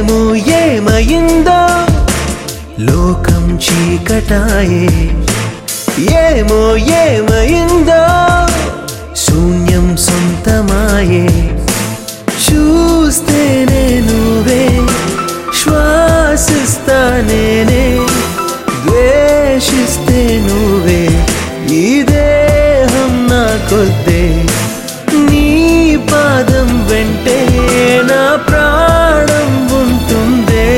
ఏమో ఏమయిందో లోకం చీకటాయే ఏమో ఏమయిందో శూన్యం సొంతమాయే చూస్తేనే నువ్వే శ్వాసిస్తా నేనే ద్వేషిస్తే నువ్వే ఈ దేహం నా కొద్దే నీ పాదం వెంటే నా ప్రాణం ఉంటుందే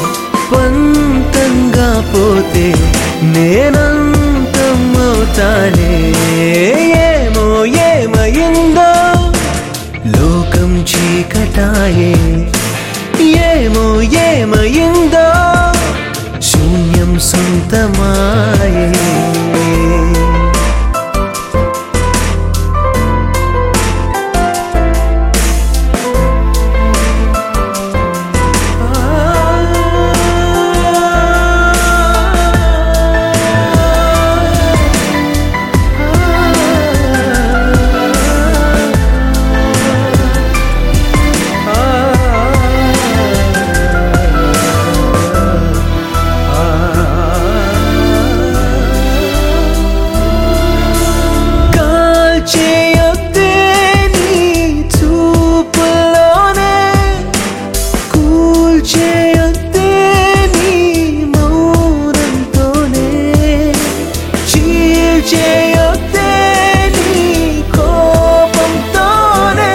పంతంగా పోతే నేనంతం అవుతానే ఏమో ఏమయిందో లోకం చీకటాయే ఏమో ఏమయిందో శూన్యం సొంతమాయే కాల్చేయొద్దే నీ చూపులోనే కూల్చేయొద్దే నీ మౌనంతోనే చీల్చేయొద్దే నీ కోపంతోనే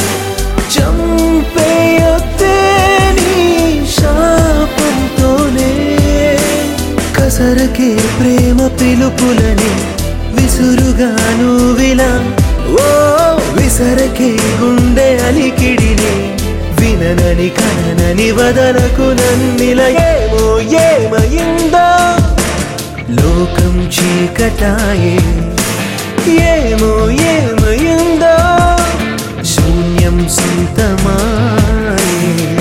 చంపేయొద్దే నీ శాపంతోనే కసరకే ప్రేమ పిలుపులని విసురుగాను విలా ఓ విసరకే గుండె అలికిడిని విననని కననని వదలకు నన్నిల ఏమో ఏమయిందో లోకం చీకటాయే ఏమో ఏమయిందో శూన్యం సొంతమాయే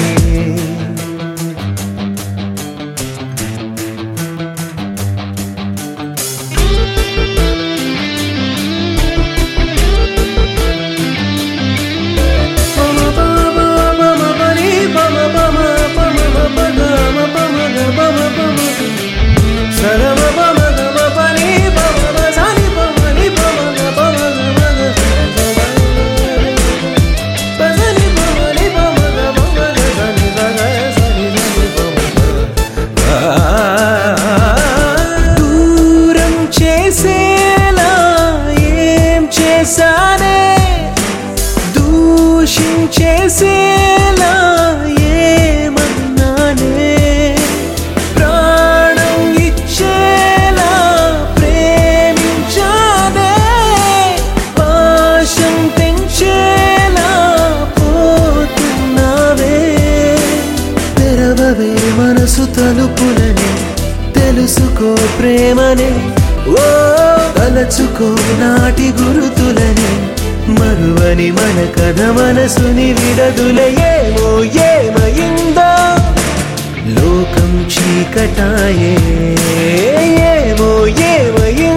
దూరం చేసేలా ఏం చేశానే దూషించేసేలా ఏమన్నానే ప్రాణం ఇచ్చేలా ప్రేమించానే పాశం పెంచేలా పోతున్నావే తెరవవే మనసు తలుపులనే తెలుసుకో ప్రేమనే ఓ తలచుకో నాటి గురుతులనే మరువని మన కథ మనసుని విడదుల ఏమో ఏమయిందో లోకం చీకటాయే ఏమో ఏమయిందో